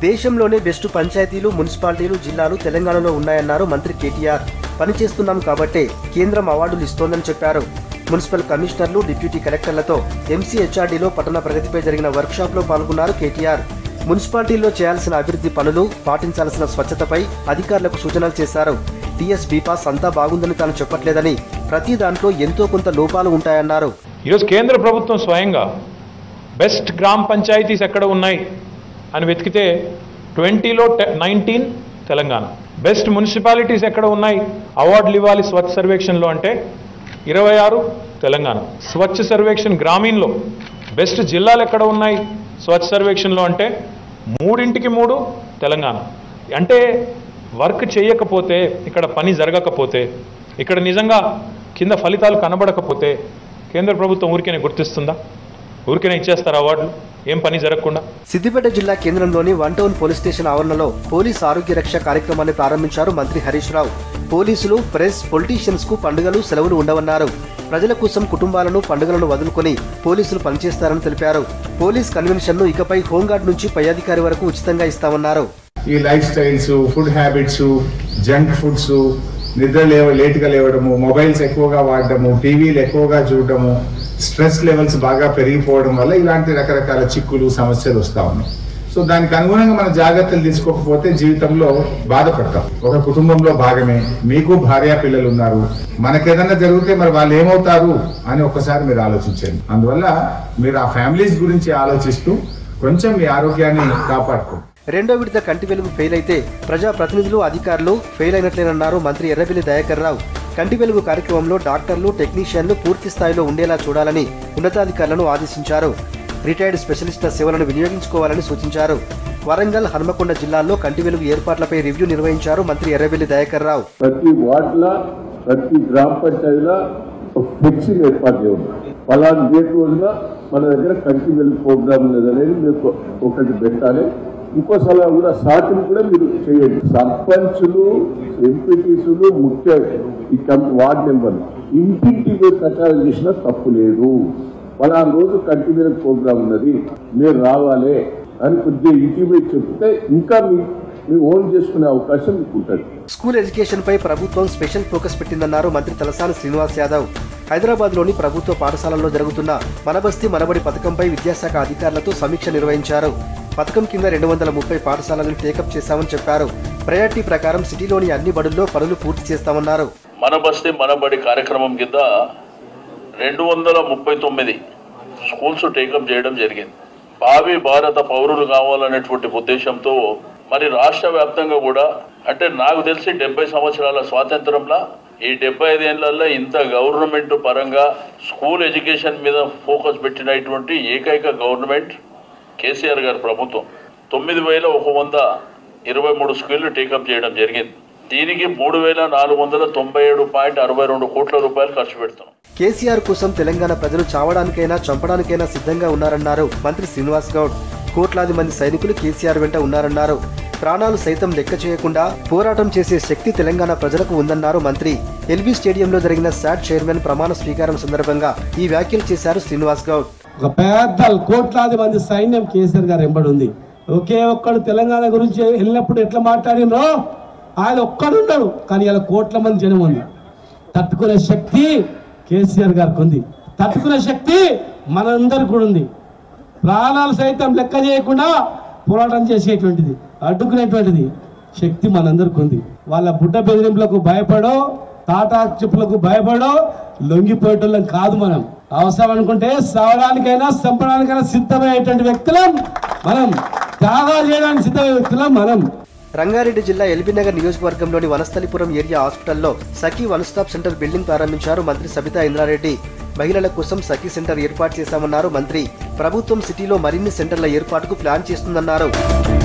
దేశంలోనే బెస్ట్ పంచాయతీలు మున్సిపాలిటీలు జిల్లాలు తెలంగాణలో ఉన్నాయన్నారు మంత్రి కేటీఆర్ పనిచేస్తున్నాం కాబట్టే కేంద్రం అవార్డులు ఇస్తోందని చెప్పారు మున్సిపల్ కమిషనర్లు డిప్యూటీ కలెక్టర్లతో ఎంసీహెచ్ఆర్డీలో పట్టణ ప్రగతిపై జరిగిన వర్క్షాప్లో పాల్గొన్నారు కేటీఆర్ మున్సిపాలిటీల్లో చేయాల్సిన అభివృద్ధి పనులు పాటించాల్సిన స్వచ్ఛతపై అధికారులకు సూచనలు చేశారు టీఎస్ బీపాస్ అంతా బాగుందని తాను చెప్పట్లేదని ప్రతి దాంట్లో ఎంతో కొంత లోపాలు ఉంటాయన్నారు ఈరోజు కేంద్ర ప్రభుత్వం స్వయంగా బెస్ట్ గ్రామ పంచాయతీస్ ఎక్కడ ఉన్నాయి అని వెతికితే ట్వంటీలో నైన్టీన్ తెలంగాణ బెస్ట్ మున్సిపాలిటీస్ ఎక్కడ ఉన్నాయి అవార్డులు ఇవ్వాలి స్వచ్ఛ సర్వేక్షణలో అంటే ఇరవై ఆరు తెలంగాణ స్వచ్ఛ సర్వేక్షణ్ గ్రామీణ్లో బెస్ట్ జిల్లాలు ఎక్కడ ఉన్నాయి స్వచ్ఛ సర్వేక్షణలో అంటే మూడింటికి మూడు తెలంగాణ అంటే వర్క్ చేయకపోతే ఇక్కడ పని జరగకపోతే ఇక్కడ నిజంగా కింద ఫలితాలు కనబడకపోతే కేంద్ర ప్రభుత్వం ఊరికేనే గుర్తిస్తుందా ఊరికేనే ఇచ్చేస్తారు అవార్డులు ఏం పని జరగకుండా సిద్దిపేట జిల్లా కేంద్రంలోని వన్ టౌన్ పోలీస్ స్టేషన్ ఆవరణలో పోలీస్ ఆరోగ్య రక్ష కార్యక్రమాన్ని ప్రారంభించారు మంత్రి హరీష్ రావు పోలీసులు ప్రెస్ పొలిటీషియన్స్ కు పండుగలు సెలవులు ఉండవన్నారు ప్రజల కోసం కుటుంబాలను పండుగలను వదులుకొని పోలీసులు పనిచేస్తారని తెలిపారు పోలీస్ కన్వెన్షన్ ను ఇకపై హోంగార్డ్ నుంచి పై అధికారి వరకు ఉచితంగా ఇస్తామన్నారు ఈ life styles food habits junk foods నిద్ర లేవ లేట్గా లేవడము మొబైల్స్ ఎక్కువగా వాడడము టీవీలు ఎక్కువగా చూడడము స్ట్రెస్ లెవెల్స్ బాగా పెరిగిపోవడం వల్ల ఇలాంటి రకరకాల చిక్కులు సమస్యలు వస్తూ ఉన్నాయి సో దానికి అనుగుణంగా మన జాగ్రత్తలు తీసుకోకపోతే జీవితంలో బాధపడతాం ఒక కుటుంబంలో భాగమే మీకు భార్య పిల్లలు ఉన్నారు మనకేదన్నా జరిగితే మరి వాళ్ళు ఏమవుతారు అని ఒక్కసారి మీరు ఆలోచించండి అందువల్ల మీరు ఆ ఫ్యామిలీస్ గురించి ఆలోచిస్తూ కొంచెం మీ ఆరోగ్యాన్ని కాపాడుకోండి రెండో విడత కంటి వెలుగు ఫెయిల్ అయితే ప్రజా ప్రతినిధులు అధికారులు ఫెయిల్ అయినట్లేనన్నారు మంత్రి ఎర్రబెల్లి దయాకర్ రావు కంటి వెలుగు కార్యక్రమంలో డాక్టర్లు టెక్నీషియన్లు పూర్తి స్థాయిలో ఉండేలా చూడాలని ఉన్నతాధికారులను ఆదేశించారు రిటైర్డ్ స్పెషలిస్టుల సేవలను వినియోగించుకోవాలని సూచించారు వరంగల్ హన్మకొండ జిల్లాల్లో కంటి వెలుగు ఏర్పాట్లపై రివ్యూ నిర్వహించారు మంత్రి ఎర్రబెల్లి దయాకర్ రావు ప్రతి వార్డుల ప్రతి గ్రామ పంచాయతీలో ఒక ఫ్లెక్సింగ్ ఏర్పాటు చేయండి ఫలానా డేట్ రోజున మన దగ్గర కంటి వెలుగు ప్రోగ్రామ్ లేదనేది మీకు ఒకటి పెట్టాలి ఇంకో సలహా కూడా సాటిని కూడా మీరు చేయండి సర్పంచులు ఎంపీటీసులు ముఖ్య ఈ కం- వార్డు మెంబర్లు ఇంటింటి మీరు ప్రచారం చేసినా తప్పు లేదు ఫలానా రోజు కంటి వెలుగు ప్రోగ్రామ్ ఉన్నది మీరు రావాలి అని కొద్దిగా ఇంటిమేట్ చెప్తే ఇంకా మీ మీ ఓన్ చేసుకునే అవకాశం మీకు ఉంటుంది స్కూల్ ఎడ్యుకేషన్ పై ప్రభుత్వం స్పెషల్ ఫోకస్ పెట్టిందన్నారు మంత్రి తలసాని శ్రీనివాస్ యాదవ్ హైదరాబాద్ లోని ప్రభుత్వ పాఠశాలల్లో జరుగుతున్న మనబస్తి మనబడి పథకంపై విద్యాశాఖ అధికారులతో సమీక్ష నిర్వహించారు పథకం కింద రెండు వందల ముప్పై పాఠశాలలను టేకప్ చేశామని చెప్పారు ప్రయారిటీ ప్రకారం సిటీలోని అన్ని బడుల్లో పనులు పూర్తి చేస్తామన్నారు మన బస్తీ మనబడి కార్యక్రమం కింద రెండు వందల ముప్పై తొమ్మిది స్కూల్స్ టేకప్ చేయడం జరిగింది భావి భారత పౌరులు కావాలనేటువంటి ఉద్దేశంతో మరి రాష్ట్ర వ్యాప్తంగా కూడా అంటే నాకు తెలిసి డెబ్బై సంవత్సరాల స్వాతంత్రంలో ఈ డెబ్బై ఐదేళ్లలో ఇంత గవర్నమెంట్ పరంగా స్కూల్ ఎడ్యుకేషన్ మీద ఫోకస్ పెట్టినటువంటి ఏకైక గవర్నమెంట్ కేసీఆర్ గారి ప్రభుత్వం తొమ్మిది వేల ఒక వంద ఇరవై మూడు స్కూళ్ళు టేకప్ చేయడం జరిగింది దీనికి మూడు వేల నాలుగు వందల తొంభై ఏడు పాయింట్ అరవై రెండు కోట్ల రూపాయలు ఖర్చు పెడుతున్నాం కేసీఆర్ కోసం తెలంగాణ ప్రజలు చావడానికైనా చంపడానికైనా సిద్ధంగా ఉన్నారన్నారు మంత్రి శ్రీనివాస్ గౌడ్ కోట్లాది మంది సైనికులు కేసీఆర్ వెంట ఉన్నారన్నారు ప్రాణాలు సైతం లెక్క చేయకుండా పోరాటం చేసే శక్తి తెలంగాణ ప్రజలకు ఉందన్నారు మంత్రి ఎల్బీ స్టేడియంలో జరిగిన శాట్ చైర్మన్ ప్రమాణ స్వీకారం సందర్భంగా ఈ వ్యాఖ్యలు చేశారు శ్రీనివాస్ గౌడ్ ఒక పెద్ద కోట్లాది మంది సైన్యం కేసీఆర్ గారు వెంబడి ఉంది ఒకే ఒక్కడు తెలంగాణ గురించి వెళ్ళినప్పుడు ఎట్లా మాట్లాడినో ఆయన ఒక్కడున్నాడు కానీ ఇలా కోట్ల మంది జనం ఉంది తట్టుకునే శక్తి కేసీఆర్ గారికి ఉంది తట్టుకునే శక్తి మనందరికి కూడా ఉంది ప్రాణాలు సైతం లెక్క చేయకుండా పోరాటం చేసేటువంటిది అడ్డుకునేటువంటిది శక్తి మనందరికి ఉంది వాళ్ళ బుడ్డ బెదిరింపులకు భయపడో తాటా చెప్పులకు భయపడో లొంగిపోయేటోళ్ళం కాదు మనం అవసరం అనుకుంటే సావడానికైనా చంపడానికైనా సిద్ధమయ్యేటువంటి వ్యక్తులం మనం త్యాగాలు చేయడానికి సిద్ధమయ్యే వ్యక్తులం మనం రంగారెడ్డి జిల్లా ఎల్బీనగర్ నియోజకవర్గంలోని వనస్థలిపురం ఏరియా హాస్పిటల్లో Sakhi one stop centre building ప్రారంభించారు మంత్రి సబితా ఇంద్రారెడ్డి మహిళల కోసం సఖీ సెంటర్ ఏర్పాటు చేశామన్నారు మంత్రి ప్రభుత్వం సిటీలో మరిన్ని సెంటర్ల ఏర్పాటుకు ప్లాన్ చేస్తుందన్నారు